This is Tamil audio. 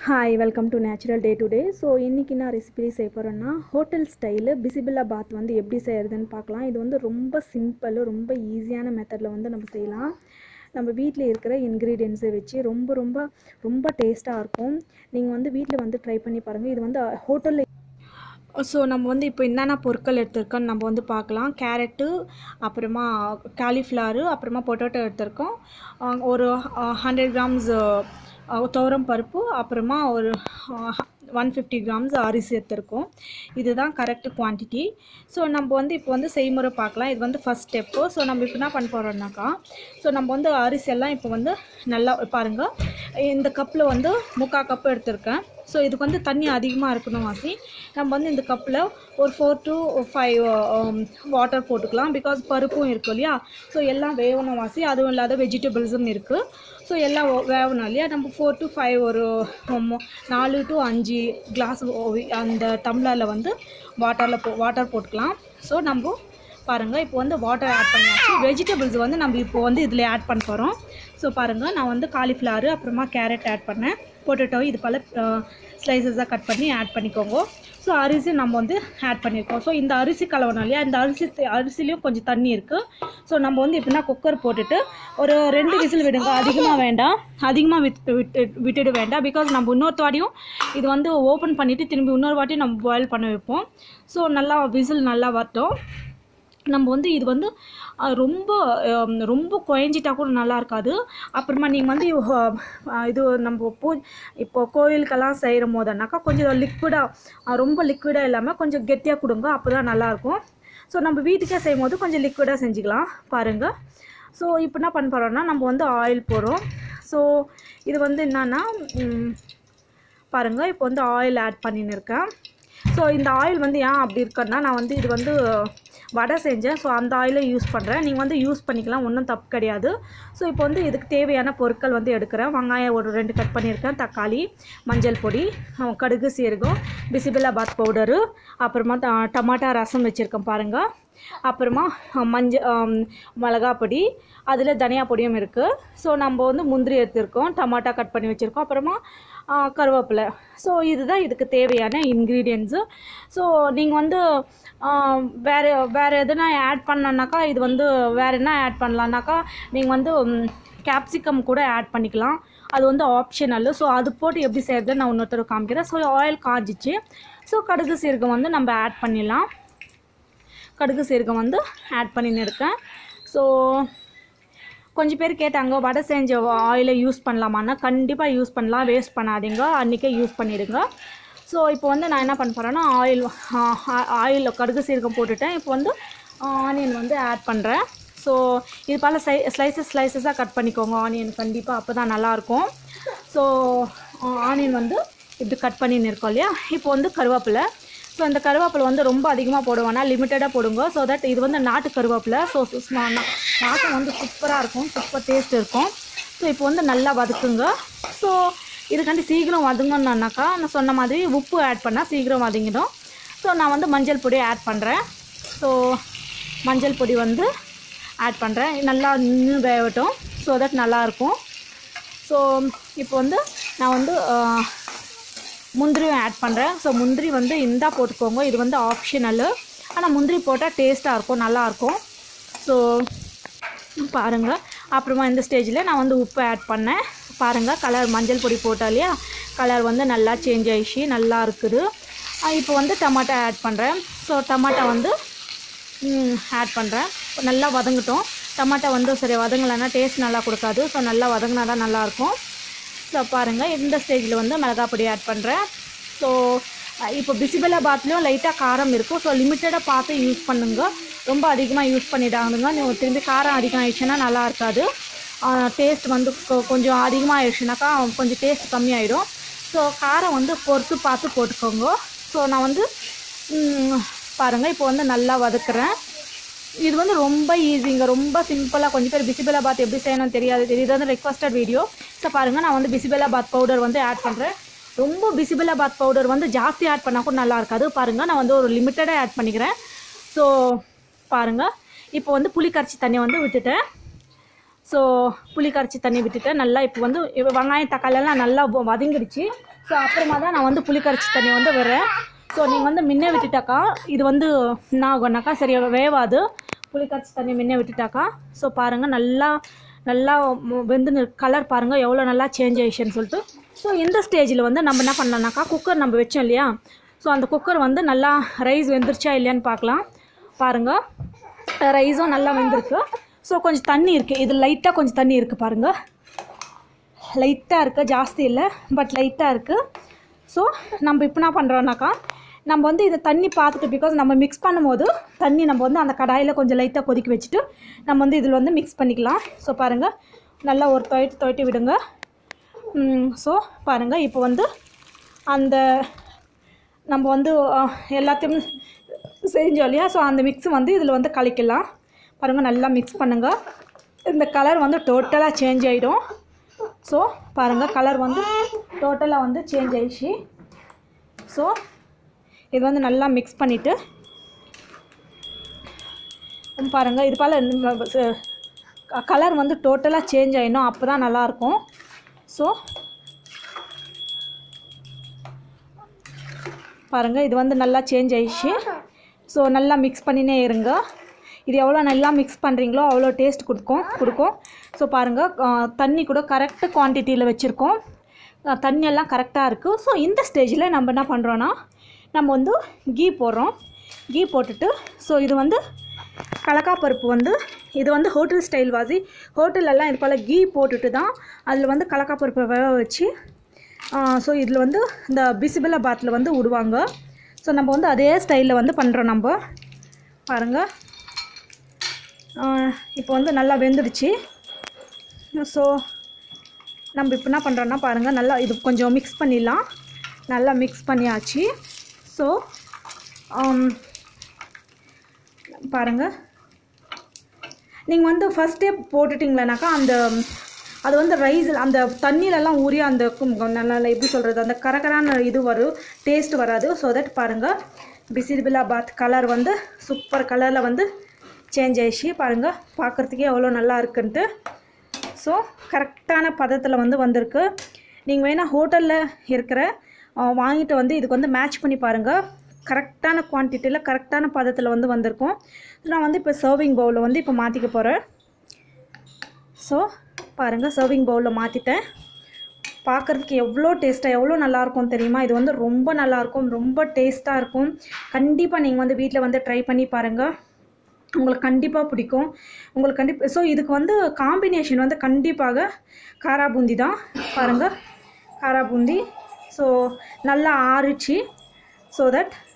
hi welcome to natural day to day so இன்றைக்கி நான் ரெசிபி செய்ய போகிறேன்னா ஹோட்டல் ஸ்டைலு பிசிபில்லா பாத் வந்து எப்படி செய்கிறதுன்னு பார்க்கலாம் இது வந்து ரொம்ப சிம்பிள் ரொம்ப ஈஸியான மெத்தடில் வந்து நம்ம செய்யலாம் நம்ம வீட்டில் இருக்கிற இன்க்ரீடியன்ஸை வச்சு ரொம்ப ரொம்ப ரொம்ப டேஸ்ட்டாக இருக்கும் நீங்கள் வந்து வீட்டில் வந்து ட்ரை பண்ணி பாருங்கள் இது வந்து ஹோட்டலில் ஸோ நம்ம வந்து இப்போ என்னென்ன பொருட்கள் எடுத்திருக்கோன்னு நம்ம வந்து பார்க்கலாம் கேரட்டு அப்புறமா காலிஃப்ளவரு அப்புறமா பொட்டேட்டோ எடுத்திருக்கோம் அஹ் ஒரு ஹண்ட்ரட் கிராம்ஸ் துவரம் பருப்பு அப்புறமா ஒரு ஒன் ஃபிஃப்டி கிராம்ஸ் அரிசி எடுத்திருக்கோம் இதுதான் கரெக்ட் குவான்டிட்டி ஸோ நம்ம வந்து இப்போ வந்து செய்முறை பார்க்கலாம் இது வந்து ஃபஸ்ட் ஸ்டெப்பு ஸோ நம்ம இப்போ என்ன பண்ண போகிறோம்னாக்கா ஸோ நம்ம வந்து அரிசி எல்லாம் இப்போ வந்து நல்லா பாருங்கள் இந்த கப்பில் வந்து முக்கால் கப்பு எடுத்திருக்கேன் ஸோ இதுக்கு வந்து தண்ணி அதிகமாக இருக்கணும் வாசி நம்ம வந்து இந்த கப்பில் ஒரு ஃபோர் டு ஃபைவ் வாட்டர் போட்டுக்கலாம் பிகாஸ் பருப்பும் இருக்கும் இல்லையா ஸோ எல்லாம் வேகணும் வாசி அதுவும் இல்லாத வெஜிடபிள்ஸும் இருக்குது ஸோ எல்லாம் ஓ- வேகணும் இல்லையா நம்ம ஃபோர் டு ஃபைவ் ஒரு மொ- நாலு டு அஞ்சு கிளாஸ் அந்த டம்ளரில் வந்து வாட்டரில் போ வாட்டர் போட்டுக்கலாம் ஸோ நம்ம பாருங்கள் இப்போ வந்து வாட்டர் ஆட் பண்ணியாச்சு வெஜிடபிள்ஸ் வந்து நம்ம இப்போ வந்து இதில் ஆட் பண்ண போகிறோம் ஸோ பாருங்கள் நான் வந்து காலிஃப்ளவர் அப்புறமா கேரட் ஆட் பண்ணேன் பொட்டேட்டோ இது போல் ஸ்லைசஸாக கட் பண்ணி ஆட் பண்ணிக்கோங்க ஸோ அரிசி நம்ம வந்து ஆட் பண்ணியிருக்கோம் ஸோ இந்த அரிசி கலவணும் இல்லையா இந்த அரிசி அரிசிலையும் கொஞ்சம் தண்ணி இருக்குது ஸோ நம்ம வந்து எப்படின்னா குக்கர் போட்டுட்டு ஒரு ரெண்டு விசில் விடுங்க அதிகமாக வேண்டாம் அதிகமாக விட்டு விட்டு விட்டுட வேண்டாம் பிகாஸ் நம்ம இன்னொரு வாட்டியும் இது வந்து ஓப்பன் பண்ணிவிட்டு திரும்பி இன்னொரு வாட்டியும் நம்ம பாயில் பண்ண வைப்போம் ஸோ நல்லா விசில் நல்லா வரட்டும் நம்ம வந்து இது வந்து அஹ், ரொம்ப அஹ், ரொம்ப குழஞ்சிட்டா கூட நல்லா இருக்காது அப்புறமா நீங்கள் வந்து அஹ், இது நம்ம பூ இப்போ கோயிலுக்கெல்லாம் செய்கிற போதுனாக்கா கொஞ்சம் லிக்விடாக ரொம்ப லிக்விடாக இல்லாமல் கொஞ்சம் கெட்டியாக கொடுங்க அப்போ தான் நல்லாயிருக்கும் ஸோ நம்ம வீட்டுக்கே செய்யும் போது கொஞ்சம் லிக்விடாக செஞ்சுக்கலாம் பாருங்கள் ஸோ இப்போ என்ன பண்ண போகிறோம்னா நம்ம வந்து ஆயில் போடுறோம் ஸோ இது வந்து என்னன்னா ம், பாருங்கள் இப்போ வந்து ஆயில் ஆட் பண்ணின்னு இருக்கேன் ஸோ இந்த ஆயில் வந்து ஏன் அப்படி இருக்குன்னா நான் வந்து இது வந்து வடை செஞ்சேன் ஸோ அந்த ஆயிலை யூஸ் பண்ணுறேன் நீங்கள் வந்து யூஸ் பண்ணிக்கலாம் ஒன்றும் தப்பு கிடையாது ஸோ இப்போ வந்து இதுக்கு தேவையான பொருட்கள் வந்து எடுக்கிறேன் வெங்காயம் ஒரு ரெண்டு கட் பண்ணியிருக்கேன் தக்காளி மஞ்சள் பொடி அஹ் கடுகு சீரகம் பிசிபிலாபாத் பவுடரு அப்புறமா ட- டமாட்டா ரசம் வச்சுருக்கேன் பாருங்கள் அப்புறமா மஞ்சள் மிளகா பொடி அதில் தனியா பொடியும் இருக்குது ஸோ நம்ம வந்து முந்திரி எடுத்திருக்கோம் டமாட்டா கட் பண்ணி வச்சுருக்கோம் அப்புறமா ஆ, கருவேப்பிலை ஸோ இதுதான் இதுக்கு தேவையான இன்க்ரீடியன்ஸு ஸோ நீங்கள் வந்து ஆ, வேறு வேறு எதுனா ஆட் பண்ணனாக்கா இது வந்து வேறு என்ன ஆட் பண்ணலான்னாக்கா நீங்கள் வந்து கேப்சிகம் கூட ஆட் பண்ணிக்கலாம் அது வந்து ஆப்ஷனல் ஸோ அது போட்டு எப்படி செய்கிறது நான் இன்னொருத்தர் காமிக்கிறேன் ஸோ ஆயில் காஞ்சிச்சு ஸோ கடுகு சீரகம் வந்து நம்ம ஆட் பண்ணிடலாம் கடுகு சீரகம் வந்து ஆட் பண்ணின்னு இருக்கேன் ஸோ கொஞ்சம் பேர் கேட்டாங்க வடை செஞ்ச ஆயிலை யூஸ் பண்ணலாமான்னா கண்டிப்பாக யூஸ் பண்ணலாம் வேஸ்ட் பண்ணாதீங்க அன்றைக்கே யூஸ் பண்ணிடுங்க ஸோ இப்போ வந்து நான் என்ன பண்ண போகிறேன்னா ஆயில் ஆயில் கடுகு சீரகம் போட்டுட்டேன் இப்போ வந்து ஆனியன் வந்து ஆட் பண்ணுறேன் ஸோ இது பல ஸ்லை ஸ்லைசஸ் ஸ்லைசஸாக கட் பண்ணிக்கோங்க ஆனியன் கண்டிப்பாக அப்போ தான் நல்லாயிருக்கும் ஸோ ஆனியன் வந்து இப்படி கட் பண்ணின்னு இருக்கோம் இல்லையா இப்போ வந்து கருவேப்பிலை ஸோ இந்த கருவேப்பிலை வந்து ரொம்ப அதிகமாக போட வேணாம் லிமிட்டடாக போடுங்க ஸோ தட் இது வந்து நாட்டு கருவேப்பிலை ஸோ வாசம் வந்து சூப்பராக இருக்கும் சூப்பர் டேஸ்ட் இருக்கும் ஸோ இப்போ வந்து நல்லா வதக்குங்க ஸோ இதுக்காண்டி சீக்கிரம் வதங்கணுன்னாக்கா நான் சொன்ன மாதிரி உப்பு ஆட் பண்ணால் சீக்கிரம் வதங்கிடும் ஸோ நான் வந்து மஞ்சள் பொடி ஆட் பண்ணுறேன் ஸோ மஞ்சள் பொடி வந்து ஆட் பண்ணுறேன் நல்லா நின்று வேகட்டும் ஸோ தட் நல்லாயிருக்கும் ஸோ இப்போ வந்து நான் வந்து ஆஹ், முந்திரியும் ஆட் பண்ணுறேன் ஸோ முந்திரி வந்து இந்தா போட்டுக்கோங்க இது வந்து ஆப்ஷனலு ஆனால் முந்திரி போட்டால் டேஸ்ட்டாக இருக்கும் நல்லாயிருக்கும் ஸோ பாருங்கள் அப்புறமா இந்த ஸ்டேஜில் நான் வந்து உப்பு ஆட் பண்ணேன் பாருங்கள் கலர் மஞ்சள் பொடி போட்டா இல்லையா கலர் வந்து நல்லா சேஞ்ச் ஆயிடுச்சு நல்லா இருக்குது ஆஹ் இப்போ வந்து டமாட்டா ஆட் பண்ணுறேன் ஸோ டமாட்டா வந்து ஆட் பண்ணுறேன் நல்லா வதங்கட்டும் டமாட்டா வந்து சரி வதங்கலைன்னா டேஸ்ட் நல்லா கொடுக்காது ஸோ நல்லா வதங்கினா தான் நல்லாயிருக்கும் ஸோ பாருங்கள் இந்த ஸ்டேஜில் வந்து மிளகா பொடி ஆட் பண்ணுறேன் ஸோ இப்போ பிசிபெல்லா பாத்லேயும் லைட்டாக காரம் இருக்கும் ஸோ லிமிட்டடாக பார்த்து யூஸ் பண்ணுங்க ரொம்ப அதிகமாக யூஸ் பண்ணிடாதுங்க நீங்கள் திரும்பி காரம் அதிகம் ஆயிடுச்சுன்னா நல்லா இருக்காது டேஸ்ட் வந்து கொ- கொஞ்சம் அதிகமாக ஆயிடுச்சுனாக்கா கொஞ்சம் டேஸ்ட் கம்மியாயிடும் ஸோ காரம் வந்து பொறுத்து பார்த்து போட்டுக்கோங்க ஸோ நான் வந்து பாருங்கள் இப்போ வந்து நல்லா வதக்குறேன் இது வந்து ரொம்ப ஈஸிங்க ரொம்ப சிம்பிளாக கொஞ்சம் பேர் பிசிபெல்லா பாத் எப்படி செய்யணும்னு தெரியாது இது வந்து ரெக்வஸ்டட் வீடியோ ஸோ பாருங்கள் நான் வந்து பிசிபெல்லா பாத் பவுடர் வந்து ஆட் பண்ணுறேன் ரொம்ப பிசிபெல்லா பாத் பவுடர் வந்து ஜாஸ்தி ஆட் பண்ணால் கூட நல்லா இருக்காது பாருங்கள் நான் வந்து ஒரு லிமிட்டடாக ஆட் பண்ணிக்கிறேன் ஸோ பாருங்கள் இப்போ வந்து புளி கரைச்சி தண்ணி வந்து விட்டுட்டேன் ஸோ புளி கரைச்சி தண்ணி விட்டுட்டேன் நல்லா இப்போ வந்து இப்போ வெங்காயம் தக்காளி எல்லாம் நல்லா வ- வதங்கிடுச்சு ஸோ அப்புறமா தான் நான் வந்து புளி கரைச்சி தண்ணி வந்து விடுறேன் ஸோ நீங்கள் வந்து முன்ன விட்டுட்டாக்கா இது வந்து என்ன ஆகும்னாக்கா சரி வேவாது புளி கரைச்சி தண்ணி முன்ன விட்டுட்டாக்கா ஸோ பாருங்கள் நல்லா நல்லா மு- வெந்து கலர் பாருங்கள் எவ்வளோ நல்லா சேஞ்ச் ஆயிடுச்சுன்னு சொல்லிட்டு ஸோ இந்த ஸ்டேஜில் வந்து நம்ம என்ன பண்ணலாம்னாக்கா குக்கர் நம்ம வச்சோம் இல்லையா ஸோ அந்த குக்கர் வந்து நல்லா ரைஸ் வெந்துருச்சா இல்லையான்னு பார்க்கலாம் பாருங்கள் ரைஸும் நல்லா வெந்திருக்கு ஸோ கொஞ்சம் தண்ணி இருக்குது இது லைட்டாக கொஞ்சம் தண்ணி இருக்குது பாருங்கள் லைட்டாக இருக்குது ஜாஸ்தி இல்லை பட் லைட்டாக இருக்குது ஸோ நம்ம இப்போ என்ன பண்ணுறோன்னாக்கா நம்ம வந்து இதை தண்ணி பார்த்துட்டு பிகாஸ் நம்ம மிக்ஸ் பண்ணும்போது தண்ணி நம்ம வந்து அந்த கடாயில் கொஞ்சம் லைட்டாக கொதிக்க வச்சுட்டு நம்ம வந்து இதில் வந்து மிக்ஸ் பண்ணிக்கலாம் ஸோ பாருங்கள் நல்லா ஒரு துவைட்டு துவைட்டி விடுங்க ஸோ பாருங்கள் இப்போ வந்து அந்த நம்ம வந்து அஹ், எல்லாத்தையும் செஞ்சோம் இல்லையா ஸோ அந்த மிக்ஸ் வந்து இதில் வந்து கலக்கலாம் பாருங்கள் நல்லா மிக்ஸ் பண்ணுங்கள் இந்த கலர் வந்து டோட்டலாக சேஞ்ச் ஆகிடும் ஸோ பாருங்கள் கலர் வந்து டோட்டலாக வந்து சேஞ்ச் ஆயிடுச்சு ஸோ இது வந்து நல்லா மிக்ஸ் பண்ணிவிட்டு பாருங்கள் இது போல் கலர் வந்து டோட்டலாக சேஞ்ச் ஆகிடும் அப்போ தான் நல்லாயிருக்கும் ஸோ பாருங்கள் இது வந்து நல்லா சேஞ்ச் ஆயிடுச்சு ஸோ நல்லா மிக்ஸ் பண்ணினே இருங்க இது எவ்வளோ நல்லா மிக்ஸ் பண்ணுறீங்களோ அவ்வளோ டேஸ்ட் கொடுக்கும் கொடுக்கும் ஸோ பாருங்கள் தண்ணி கூட கரெக்ட் குவான்டிட்டியில் வச்சுருக்கோம் அஹ், தண்ணி எல்லாம் கரெக்டாக இருக்குது ஸோ இந்த ஸ்டேஜில் நம்ம என்ன பண்ணுறோன்னா நம்ம வந்து கீ போடுறோம் கீ போட்டுட்டு ஸோ இது வந்து கலக்கா பருப்பு வந்து இது வந்து ஹோட்டல் ஸ்டைல் வாசி ஹோட்டலெல்லாம் இது போல் கீ போட்டுட்டு தான் அதில் வந்து கலக்கா பருப்பை வேக வச்சு ஸோ இதில் வந்து இந்த பிசிபிளா பாத்தில் வந்து விடுவாங்க ஸோ நம்ம வந்து அதே ஸ்டைலில் வந்து பண்ணுறோம் நம்ம பாருங்கள் இப்போ வந்து நல்லா வெந்துடுச்சு ஸோ நம்ம இப்போ என்ன பண்ணுறோன்னா பாருங்கள் நல்லா இது கொஞ்சம் மிக்ஸ் பண்ணிடலாம் நல்லா மிக்ஸ் பண்ணியாச்சு ஸோ பாருங்கள் நீங்கள் வந்து ஃபஸ்ட்டே போட்டுட்டிங்களேனாக்கா அந்த அது வந்து ரைஸ் அந்த தண்ணியிலலாம் ஊறி அந்த கும்- நல்லா எப்படி சொல்கிறது அந்த கரகரான இது வரும் டேஸ்ட் வராது ஸோ தட் பாருங்கள் பிசிபிலா பாத் கலர் வந்து சூப்பர் கலரில் வந்து சேஞ்ச் ஆயிடுச்சு பாருங்கள் பார்க்குறதுக்கே எவ்வளோ நல்லா இருக்குன்ட்டு ஸோ கரெக்டான பதத்தில் வந்து வந்திருக்கு நீங்கள் வேணால் ஹோட்டலில் இருக்கிற அஹ், வாங்கிட்டு வந்து இதுக்கு வந்து மேட்ச் பண்ணி பாருங்கள் கரெக்டான குவான்டிட்டியில் கரெக்டான பதத்தில் வந்து வந்திருக்கும் நான் வந்து இப்போ சர்விங் பவுலில் வந்து இப்போ மாற்றிக்க போகிறேன் ஸோ பாருங்கள் சர்விங் பவுலில் மாற்றிட்டேன் பார்க்குறதுக்கு எவ்வளோ டேஸ்ட்டாக எவ்வளோ நல்லாயிருக்கும் தெரியுமா இது வந்து ரொம்ப நல்லாயிருக்கும் ரொம்ப டேஸ்ட்டாக இருக்கும் கண்டிப்பாக நீங்கள் வந்து வீட்டில் வந்து ட்ரை பண்ணி பாருங்கள் உங்களுக்கு கண்டிப்பாக பிடிக்கும் உங்களுக்கு கண்டிப்பாக ஸோ இதுக்கு வந்து காம்பினேஷன் வந்து கண்டிப்பாக காரா பூந்தி தான் பாருங்கள் காரா பூந்தி ஸோ நல்லா ஆறிச்சு ஸோ தட்